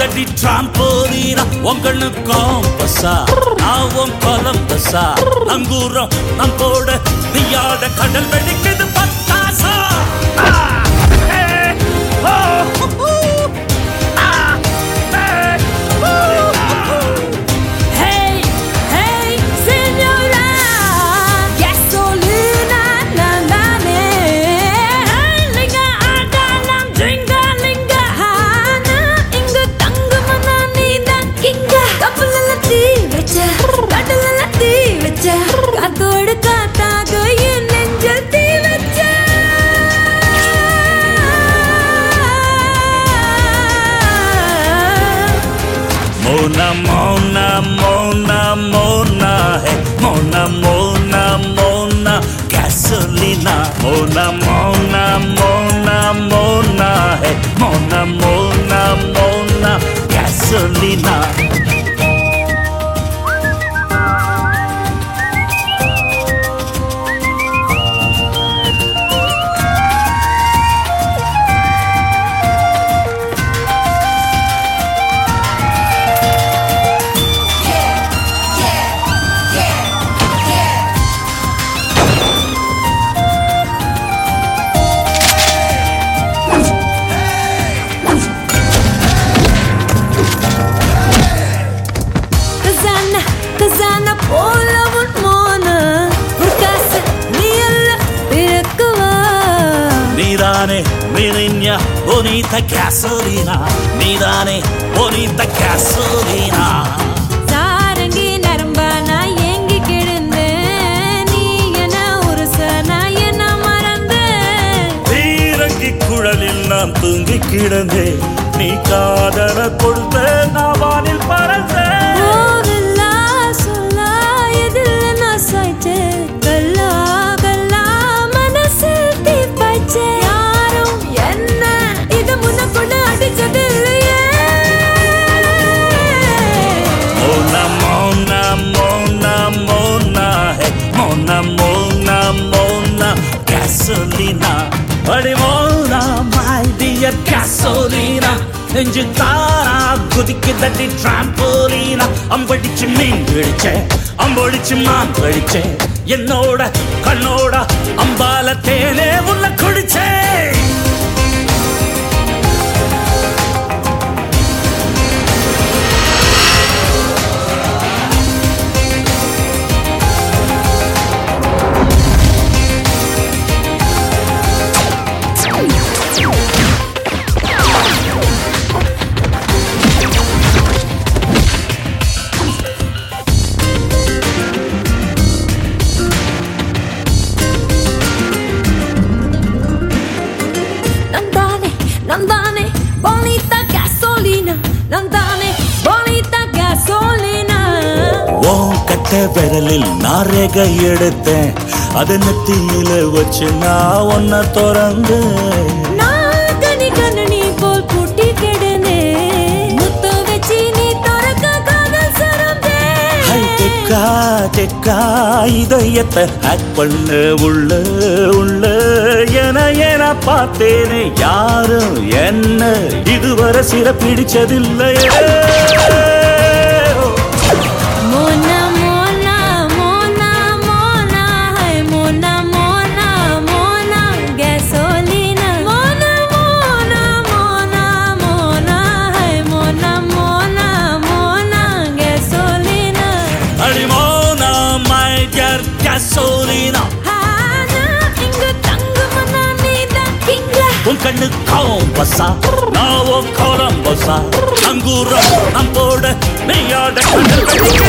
வெடிக்குதடி டிராம்போலீனா உங்களுக்கும் பசா நான் உன் கொலம்பஸா நங்கூரம் நம்போட நீயாட கடல் வெடிக்குது பத்தாசா ஆ, ஏ, ஓ, ஹூ, ஹூ. ஆ, ஏ, ஓ, ஹூ. Hey, hey, señora, gasolina, na na na. Linga adalam, dringa linga hana. இங்கு தங்குமனா நீதான் கிங்க. கப்பல்ல தீ வச்ச, கடல்ல தீ வச்ச, காத்தோடு காத்தாக என் நெஞ்சில் தீ வச்ச. Mona, Mona, Mona, Mona, hey, Mona, Mona, Mona, gasolina. Mona, Mona, Mona, Mona, hey, Mona, Mona, Mona, gasolina. Khazana, Khazana போல உன் மோன. ஒரு காசு நீ அல்ல பிறக்குவா Nidane, Mirinha, bonita gasolina. Nidane, bonita gasolina. Sarangi நரம்பா நான் ஏங்கி கிடந்தேன் நீ என்ன உருச நான் என்ன மறந்தேன் பீரங்கி குழலில் நான் தூங்கி கிடந்தேன் நீ காதல கொடுத்த நான் வானில் பறந்தேன் போதல்லா சொல்லா எதில் நான் சாய்ச்சேன் கல்லா கல்லா மனசில் தீ பாய்ச்சேன் யாரும் என்ன இது முன்ன கொண்டு அடிச்சது இல்லையே மோனா மோனா மோனா மோனா ஹே மோனா மோனா மோனா gasolina அடி மோனா my dear gasolina நெஞ்சு தாரா குதிக்கு தட்டி டிராம்போலீனா அம்படிச்சு மீன் பிடிச்சேன் அம்பொடிச்சு மான் கழிச்சேன் என்னோட கண்ணோட அம்பால தேனே உள்ள குடிச்சேன் நந்தானே நந்தானே bonita gasolina நந்தானே bonita gasolina உன் கட்ட விரலில் நான் ரேகை எடுத்தேன் அது நெத்தியில வச்சு நான் ஒன்ன திறந்து நான் கனி கண்ணனி போல் பூட்டி கிடனே முத்து வச்சு நீ திறக்க காதல் சரந்தே ஹை டெக்கா டெக்கா இதயத்தை ஹேக் பண்ண உள்ள உள்ள என என பார்த்தேனே யாரும் என்ன இதுவரை சிற பிடிச்சதில்லையே மோனா மோனா மோனா மோனா ஹை மோனா மோனா மோனா gasolina மோனா மோனா மோனா மோனா ஹை மோனா மோனா மோனா gasolina அடிமோனா மை டியர் gasolina ஆனா இங்கு தங்குமனா நீதான் கிங்க உன் கண்ணு காம்பஸா நான் உன் கோலம்பஸா அங்கூரம் நம்போட நீயாட கடல் வெடிக்குது